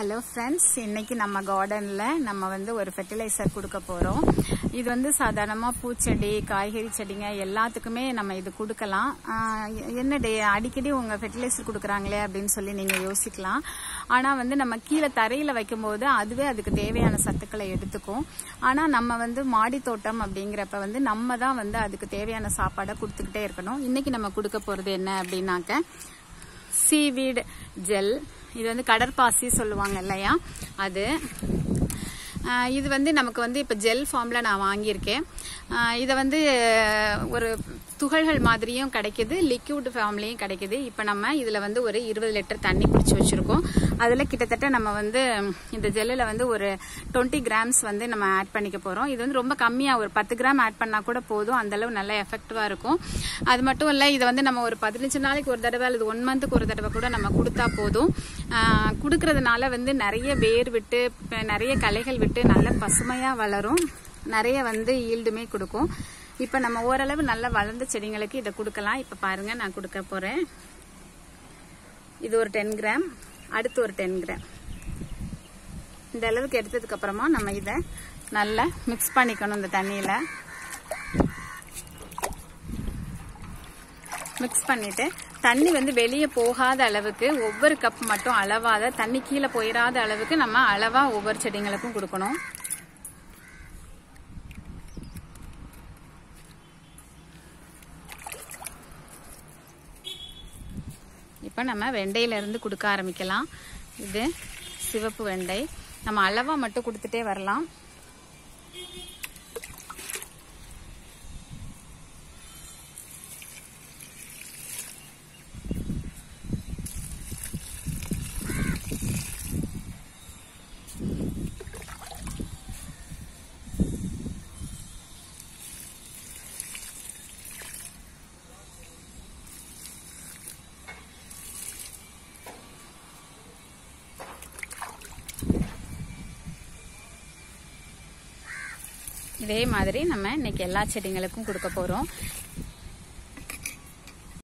hello friends இன்னைக்கு நம்ம கார்டனில் நம்ம வந்து ஒரு ஃபெர்டிலைசர் கொடுக்க போகிறோம் இது வந்து சாதாரணமாக பூச்செடி காய்கறி செடிங்க எல்லாத்துக்குமே நம்ம இது கொடுக்கலாம் ஆஹ் என்ன டே அடிக்கடி உங்கள் ஃபெர்டிலைசர் கொடுக்குறாங்களே அப்படின்னு சொல்லி நீங்கள் யோசிக்கலாம் ஆனால் வந்து நம்ம கீழே தரையில் வைக்கும்போது அதுவே அதுக்கு தேவையான சத்துக்களை எடுத்துக்கும் ஆனால் நம்ம வந்து மாடி தோட்டம் அப்படிங்கிறப்ப வந்து நம்ம தான் வந்து அதுக்கு தேவையான சாப்பாடை கொடுத்துக்கிட்டே இருக்கணும் இன்னைக்கு நம்ம கொடுக்க போகிறது என்ன அப்படின்னாக்க சீவீட் ஜெல் இது வந்து கடற்பாசி சொல்லுவாங்க இல்லையா அது ஆஹ் இது வந்து நமக்கு வந்து இப்போ ஜெல் ஃபார்மில் நான் வாங்கியிருக்கேன் ஆஹ் இதை வந்து ஒரு துகள்கள் மாதிரியும் கிடைக்குது லிக்யூட் ஃபார்ம்லேயும் கிடைக்குது இப்போ நம்ம இதில் வந்து ஒரு இருபது லிட்டர் தண்ணி பிடிச்சி வச்சுருக்கோம் அதில் கிட்டத்தட்ட நம்ம வந்து இந்த ஜெல்லில் வந்து ஒரு டுவெண்ட்டி கிராம்ஸ் வந்து நம்ம ஆட் பண்ணிக்க போகிறோம் இது வந்து ரொம்ப கம்மியாக ஒரு பத்து கிராம் ஆட் பண்ணால் கூட போதும் அந்தளவு நல்ல எஃபெக்டிவாக இருக்கும் அது மட்டும் இல்லை இதை வந்து நம்ம ஒரு பதினஞ்சு நாளைக்கு ஒரு தடவை அல்லது ஒன் மந்த்துக்கு ஒரு தடவை கூட நம்ம கொடுத்தா போதும் ஆஹ் கொடுக்கறதுனால வந்து நிறைய வேர் விட்டு ப- நிறைய களைகள் விட்டு நல்ல பசுமையாக வளரும் நிறைய வந்து ஈல்டுமே கொடுக்கும் இப்போ நம்ம ஓரளவு நல்லா வளர்ந்த செடிங்களுக்கு இதை கொடுக்கலாம் இப்போ பாருங்க நான் கொடுக்க போகிறேன் இது ஒரு டென் கிராம் அடுத்து ஒரு டென் கிராம் இந்த அளவுக்கு எடுத்ததுக்கு அப்புறமா நம்ம இதை நல்லா மிக்ஸ் பண்ணிக்கணும் இந்த தண்ணியில் மிக்ஸ் பண்ணிட்டு தண்ணி வந்து வெளியே போகாத அளவுக்கு ஒவ்வொரு கப் மட்டும் அளவாத தண்ணி கீழே போயிடாத அளவுக்கு நம்ம அளவா ஒவ்வொரு செடிங்களுக்கும் கொடுக்கணும் இப்போ நம்ம வெண்டையில இருந்து கொடுக்க ஆரம்பிக்கலாம் இது சிவப்பு வெண்டை நம்ம அளவா மட்டும் கொடுத்துட்டே வரலாம் இதே மாதிரி நம்ம இன்னைக்கு எல்லா செடிங்களுக்கும் கொடுக்க போறோம்